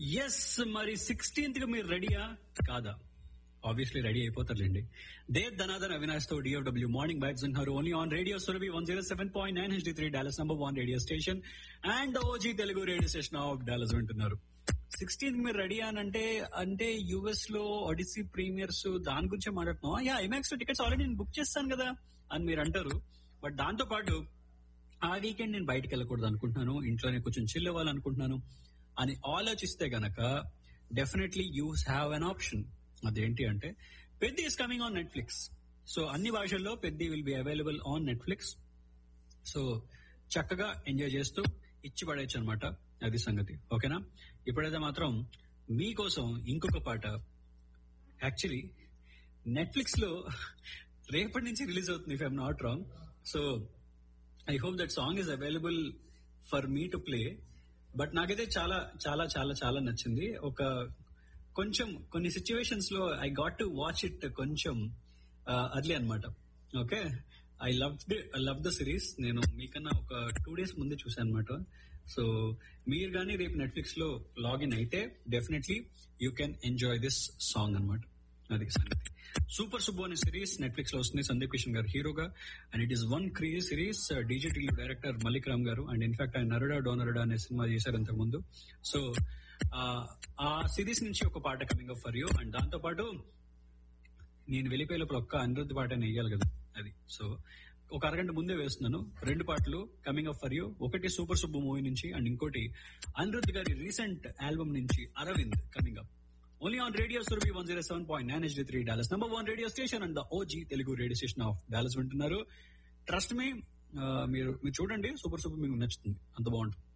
yes మరి sixteenth కి మీరు రెడీయా కాదా ఆబ్వియస్లీ రెడీ అయిపోతారులేండి దేవ్ ధనాదన్ అవినాష్ తో డిఓడబ్ల్యూ మార్నింగ్ బ్యాట్స్ ఉన్నారు only on radio Surabhi one zero seven point nine HD three Dallas number one radio station and OG Telugu radio station of Dallas వింటున్నారు sixteenth మీరు రెడీ అంటే అంటే యుఎస్ లో ఒడిసీ ప్రీమియర్స్ దాని గురించే మాట్లాడుతున్నాం యా ఐమాక్స్ టికెట్స్ ఆల్రెడీ నేను బుక్ చేస్తాను కదా అని మీరు అంటారు బట్ దాంతో పాటు ఆ వీకెండ్ నేను బయటకు వెళ్ళకూడదు అనుకుంటున్నాను ఇంట్లోనే కొంచెం చిల్ అవ్వాలనుకుంటున్నాను అని ఆలోచిస్తే గనక definitely you have an option అదేంటి అంటే Peddi is coming on Netflix so అన్ని భాషల్లో Peddi will be available on Netflix so చక్కగా ఎంజాయ్ చేస్తూ ఇచ్చి పడేయచ్చు అనమాట అది సంగతి ఓకేనా ఇప్పుడైతే మాత్రం మీకోసం ఇంకొక పాట యాక్చువల్లీ నెట్ఫ్లిక్స్ లో రేపటి నుంచి రిలీజ్ అవుతుంది if I'm not wrong so I hope that song is available for me to play but నాకైతే చాలా చాలా చాలా చాలా నచ్చింది ఒక కొంచెం కొన్ని సిచ్యువేషన్స్ లో I got to watch it కొంచెం అర్లీ అనమాట okay I love I love the series నేను మీకన్నా ఒక టూ డేస్ ముందే చూసాను అనమాట సో మీరు కానీ రేపు నెట్ఫ్లిక్స్ లో లాగిన్ అయితే definitely you can enjoy this song అనమాట అది సంగతి సూపర్ సుబ్బు అనే సిరీస్ నెట్ఫ్లిక్స్ లో వస్తుంది సందీప్ కిషన్ గారు హీరోగా and it is one crazy series DGT director Malik Ram garu and in fact ఆయన నరుడా డోనరుడా అనే సినిమా చేశారు ఇంతకు ముందు సో ఆ సిరీస్ నుంచి ఒక పాట coming up for you and దాంతో పాటు నేను వెళ్ళిపోయే లోపల ఒక్క అనిరుద్ధ్ పాట వేయాలి కదా అది సో ఒక అరగంట ముందే వేస్తున్నాను రెండు పాటలు కమింగ్ అప్ ఫర్ యూ ఒకటి సూపర్ సుబ్బు మూవీ నుంచి అండ్ ఇంకోటి అనిరుద్ధ్ గారి రీసెంట్ ఆల్బమ్ నుంచి Aravind coming up only on radio Surabhi one zero seven point nine H three Dallas number one radio station and the OG Telugu radio station of Dallas వింటున్నారు trust me మీరు మీరు చూడండి super super మీకు నచ్చుతుంది అంత బాగుంటుంది